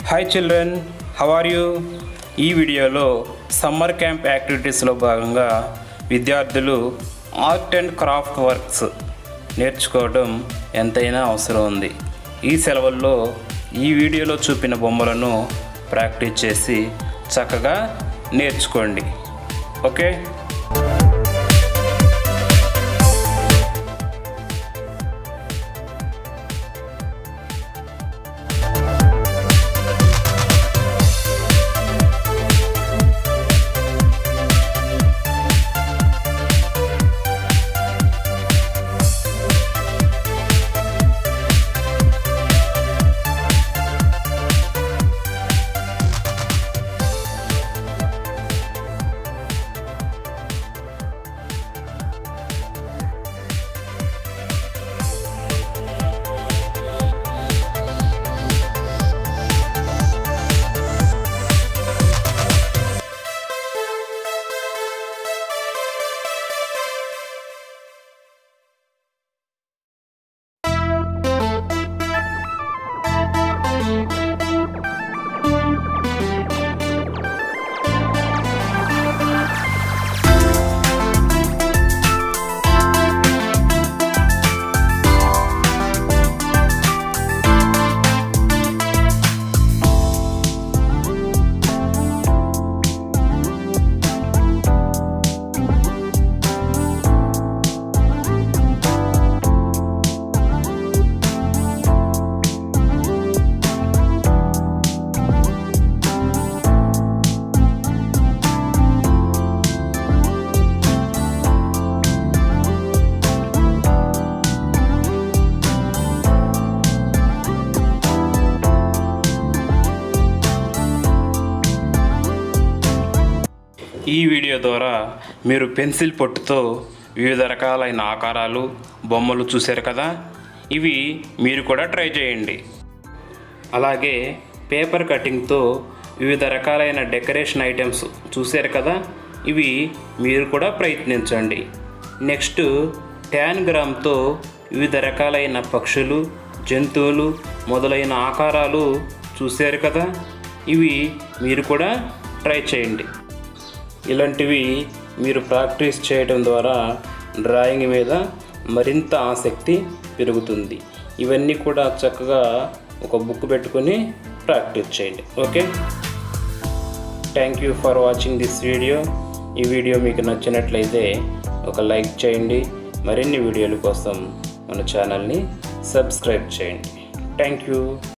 hi children how are you ఈ వీడియోలో summer camp యాక్టివిటీస్లో భాగంగా విద్యార్థులు ఆర్ట్ అండ్ క్రాఫ్ట్ వర్క్స్ నేర్చుకోవడం ఎంతైనా అవసరం ఉంది ఈ సెలవుల్లో ఈ వీడియోలో చూపిన బొమ్మలను ప్రాక్టీస్ చేసి చక్కగా నేర్చుకోండి ఓకే ఈ వీడియో ద్వారా మీరు పెన్సిల్ పొట్టుతో వివిధ రకాలైన ఆకారాలు బొమ్మలు చూశారు కదా ఇవి మీరు కూడా ట్రై చేయండి అలాగే పేపర్ కటింగ్తో వివిధ రకాలైన డెకరేషన్ ఐటమ్స్ చూశారు కదా ఇవి మీరు కూడా ప్రయత్నించండి నెక్స్ట్ ట్యాన్ గ్రామ్తో వివిధ రకాలైన పక్షులు జంతువులు మొదలైన ఆకారాలు చూశారు కదా ఇవి మీరు కూడా ట్రై చేయండి ఇలాంటివి మీరు ప్రాక్టీస్ చేయడం ద్వారా డ్రాయింగ్ మీద మరింత ఆసక్తి పెరుగుతుంది ఇవన్నీ కూడా చక్కగా ఒక బుక్ పెట్టుకొని ప్రాక్టీస్ చేయండి okay thank you for watching this video ఈ వీడియో మీకు నచ్చినట్లయితే ఒక లైక్ చేయండి మరిన్ని వీడియోల కోసం మన ఛానల్ని సబ్స్క్రైబ్ చేయండి థ్యాంక్ యూ